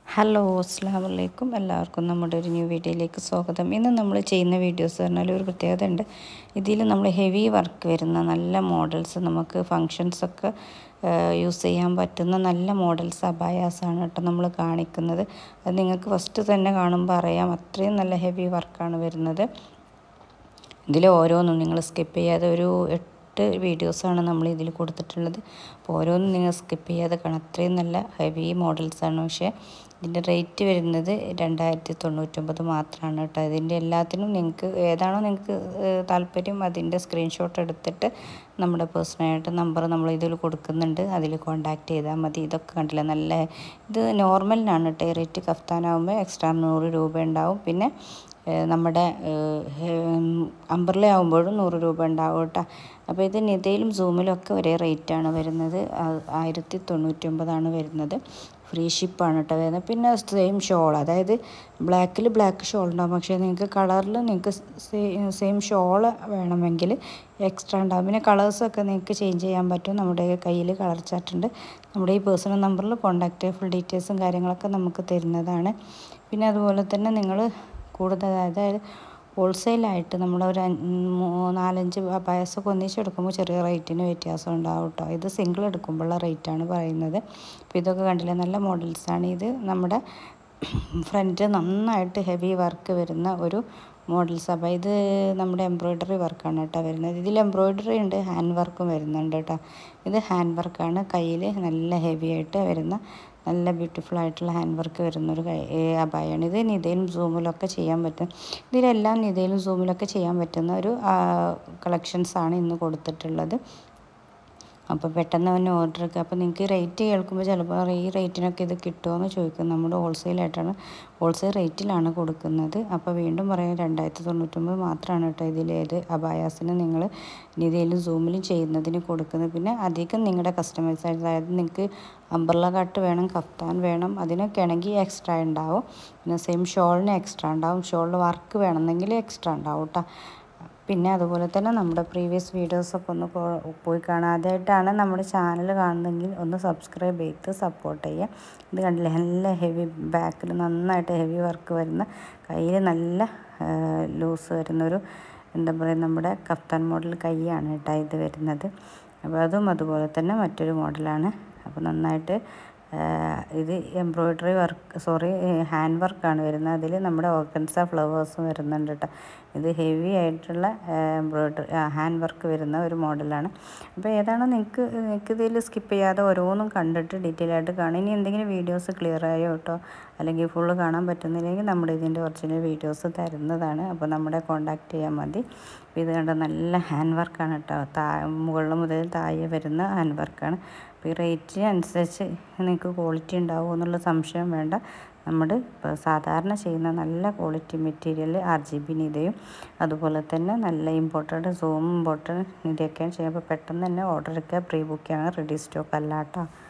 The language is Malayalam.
ഹലോ അസ്സാം വലൈക്കും എല്ലാവർക്കും നമ്മുടെ ഒരു ന്യൂ വീഡിയോയിലേക്ക് സ്വാഗതം ഇന്ന് നമ്മൾ ചെയ്യുന്ന വീഡിയോസ് പറഞ്ഞാൽ ഒരു പ്രത്യേകത ഉണ്ട് ഇതിൽ നമ്മൾ ഹെവി വർക്ക് വരുന്ന നല്ല മോഡൽസ് നമുക്ക് ഫങ്ഷൻസൊക്കെ യൂസ് ചെയ്യാൻ പറ്റുന്ന നല്ല മോഡൽസ് അബായാസാണ് കേട്ടോ നമ്മൾ കാണിക്കുന്നത് അത് നിങ്ങൾക്ക് ഫസ്റ്റ് തന്നെ കാണുമ്പോൾ അറിയാം അത്രയും നല്ല ഹെവി വർക്കാണ് വരുന്നത് ഇതിൽ ഓരോന്നും നിങ്ങൾ സ്കിപ്പ് ചെയ്യാതെ ഒരു എട്ട് വീഡിയോസാണ് നമ്മൾ ഇതിൽ കൊടുത്തിട്ടുള്ളത് അപ്പോൾ ഓരോന്നും നിങ്ങൾ സ്കിപ്പ് ചെയ്യാതെ കാണാം അത്രയും നല്ല ഹെവി മോഡൽസാണ് പക്ഷേ ഇതിൻ്റെ റേറ്റ് വരുന്നത് രണ്ടായിരത്തി തൊണ്ണൂറ്റൊമ്പത് മാത്രമാണ് കേട്ടോ ഇതിൻ്റെ എല്ലാത്തിനും നിങ്ങൾക്ക് ഏതാണോ നിങ്ങൾക്ക് താല്പര്യം അതിൻ്റെ സ്ക്രീൻഷോട്ട് എടുത്തിട്ട് നമ്മുടെ പേഴ്സണലായിട്ട് നമ്പർ നമ്മൾ ഇതിൽ കൊടുക്കുന്നുണ്ട് അതിൽ കോൺടാക്റ്റ് ചെയ്താൽ മതി ഇതൊക്കെ കണ്ടില്ല നല്ല ഇത് നോർമലിനാണ് കേട്ടോ റേറ്റ് കഫ്താനാകുമ്പോൾ എക്സ്ട്രാ നൂറ് രൂപ ഉണ്ടാവും പിന്നെ നമ്മുടെ അമ്പർല ആകുമ്പോഴും നൂറ് രൂപ ഉണ്ടാവും കേട്ടോ അപ്പോൾ ഇത് നിതയിലും സൂമിലും ഒക്കെ ഒരേ റേറ്റാണ് വരുന്നത് ആയിരത്തി തൊണ്ണൂറ്റൊമ്പതാണ് വരുന്നത് ഫ്രീ ഷിപ്പാണ് കേട്ടോ വരുന്നത് പിന്നെ സെയിം ഷോൾ അതായത് ബ്ലാക്കിൽ ബ്ലാക്ക് ഷോൾ ഉണ്ടാകും പക്ഷേ നിങ്ങൾക്ക് കളറിൽ നിങ്ങൾക്ക് സെയിം ഷോൾ വേണമെങ്കിൽ എക്സ്ട്രാ ഉണ്ടാകും പിന്നെ കളേഴ്സൊക്കെ നിങ്ങൾക്ക് ചേഞ്ച് ചെയ്യാൻ പറ്റും നമ്മുടെ കയ്യിൽ കളർ ചാർട്ടുണ്ട് നമ്മുടെ ഈ പേഴ്സണൽ നമ്പറിൽ കോൺടാക്റ്റ് ഫുൾ ഡീറ്റെയിൽസും കാര്യങ്ങളൊക്കെ നമുക്ക് തരുന്നതാണ് പിന്നെ അതുപോലെ തന്നെ നിങ്ങൾ കൂടുതൽ അതായത് ഹോൾസെയിലായിട്ട് നമ്മൾ ഒരു നാലഞ്ച് പായസമൊക്കെ ഒന്നിച്ചെടുക്കുമ്പോൾ ചെറിയ റേറ്റിന് വ്യത്യാസം ഉണ്ടാവും കേട്ടോ ഇത് സിംഗിൾ എടുക്കുമ്പോഴുള്ള റേറ്റാണ് പറയുന്നത് അപ്പോൾ ഇതൊക്കെ കണ്ടില്ലേ നല്ല മോഡൽസാണ് ഇത് നമ്മുടെ ഫ്രണ്ട് നന്നായിട്ട് ഹെവി വർക്ക് വരുന്ന ഒരു മോഡൽസ് അപ്പോൾ ഇത് നമ്മുടെ എംബ്രോയ്ഡറി വർക്കാണ് കേട്ടോ വരുന്നത് ഇതിൽ എംബ്രോയ്ഡറി ഉണ്ട് ഹാൻഡ് വർക്കും വരുന്നുണ്ട് കേട്ടോ ഇത് ഹാൻഡ് വർക്കാണ് കയ്യിൽ നല്ല ഹെവി ആയിട്ട് വരുന്ന നല്ല ബ്യൂട്ടിഫുൾ ആയിട്ടുള്ള ഹാൻഡ് വർക്ക് വരുന്നൊരു അബായാണ് ഇത് നിതയിലും സൂമിലൊക്കെ ചെയ്യാൻ പറ്റും ഇതിലെല്ലാം നിതയിലും സൂമിലൊക്കെ ചെയ്യാൻ പറ്റുന്ന ഒരു കളക്ഷൻസാണ് ഇന്ന് കൊടുത്തിട്ടുള്ളത് അപ്പോൾ പെട്ടെന്ന് തന്നെ ഓർഡർ എടുക്കുക അപ്പോൾ നിങ്ങൾക്ക് റേറ്റ് കേൾക്കുമ്പോൾ ചിലപ്പോൾ ഈ റേറ്റിനൊക്കെ ഇത് കിട്ടുമോ എന്ന് ചോദിക്കും നമ്മൾ ഹോൾസെയിലായിട്ടാണ് ഹോൾസെയിൽ റേറ്റിലാണ് കൊടുക്കുന്നത് അപ്പോൾ വീണ്ടും പറയാം രണ്ടായിരത്തി തൊണ്ണൂറ്റൊമ്പത് മാത്രമാണ് കേട്ടോ ഇതിലേത് അബായാസിന് നിങ്ങൾ നിതയിലും സൂമിലും ചെയ്യുന്നതിന് കൊടുക്കുന്നത് പിന്നെ അധികം നിങ്ങളുടെ കസ്റ്റമേഴ്സ് അതായത് നിങ്ങൾക്ക് അംബ്രല കട്ട് വേണം കഫ്താൻ വേണം അതിനൊക്കെ ആണെങ്കിൽ എക്സ്ട്രാ ഉണ്ടാവും പിന്നെ സെയിം ഷോളിന് എക്സ്ട്രാ ഉണ്ടാവും ഷോളിൽ വർക്ക് വേണമെന്നെങ്കിൽ എക്സ്ട്രാ ഉണ്ടാവും കേട്ടോ പിന്നെ അതുപോലെ തന്നെ നമ്മുടെ പ്രീവിയസ് വീഡിയോസൊക്കെ ഒന്ന് പോയി കാണാതായിട്ടാണ് നമ്മുടെ ചാനൽ കാണുന്നതെങ്കിൽ ഒന്ന് സബ്സ്ക്രൈബ് ചെയ്ത് സപ്പോർട്ട് ചെയ്യുക ഇത് കണ്ടില്ലേ നല്ല ഹെവി ബാക്കിൽ നന്നായിട്ട് ഹെവി വർക്ക് വരുന്ന കയ്യിൽ നല്ല ലൂസ് വരുന്നൊരു എന്താ പറയുക നമ്മുടെ കഫ്താൻ മോഡൽ കൈയാണ് കേട്ടോ ഇത് വരുന്നത് അപ്പോൾ അതും അതുപോലെ തന്നെ മറ്റൊരു മോഡലാണ് അപ്പോൾ നന്നായിട്ട് ഇത് എംബ്രോയ്ഡറി വർക്ക് സോറി ഹാൻഡ് വർക്കാണ് വരുന്നത് അതിൽ നമ്മുടെ ഓർഗൻസ ഫ്ലവേഴ്സും വരുന്നുണ്ട് കേട്ടോ ഇത് ഹെവി ആയിട്ടുള്ള എംബ്രോയ്ഡറി ഹാൻഡ് വർക്ക് വരുന്ന ഒരു മോഡലാണ് അപ്പോൾ ഏതാണോ നിങ്ങൾക്ക് നിങ്ങൾക്ക് ഇതിൽ സ്കിപ്പ് ചെയ്യാതെ ഓരോന്നും കണ്ടിട്ട് ഡീറ്റെയിൽ ആയിട്ട് കാണും ഇനി എന്തെങ്കിലും വീഡിയോസ് ക്ലിയർ ആയോ കേട്ടോ അല്ലെങ്കിൽ ഫുള്ള് കാണാൻ പറ്റുന്നില്ലെങ്കിൽ നമ്മുടെ ഇതിൻ്റെ ഒറിജിനൽ വീഡിയോസ് തരുന്നതാണ് അപ്പോൾ നമ്മുടെ കോൺടാക്റ്റ് ചെയ്യാൻ മതി അപ്പോൾ ഇത് കണ്ട നല്ല ഹാൻഡ് വർക്കാണ് കേട്ടോ താ മുകളിൽ മുതൽ താഴെ വരുന്ന ഹാൻഡ് വർക്കാണ് അപ്പോൾ ഈ റേറ്റ് അനുസരിച്ച് നിങ്ങൾക്ക് ക്വാളിറ്റി ഉണ്ടാവുമോ എന്നുള്ള സംശയം വേണ്ട നമ്മൾ ഇപ്പോൾ സാധാരണ ചെയ്യുന്ന നല്ല quality material R G B നിതയും അതുപോലെ തന്നെ നല്ല ഇമ്പോർട്ടഡ് സൂം ഇമ്പോർട്ടഡ് നിതയൊക്കെയാണ് ചെയ്യുമ്പോൾ പെട്ടെന്ന് തന്നെ ഓർഡർ എടുക്കുക പ്രീ ബുക്കിംഗ് ആണ് റെഡി സ്റ്റോക്ക് അല്ല കേട്ടോ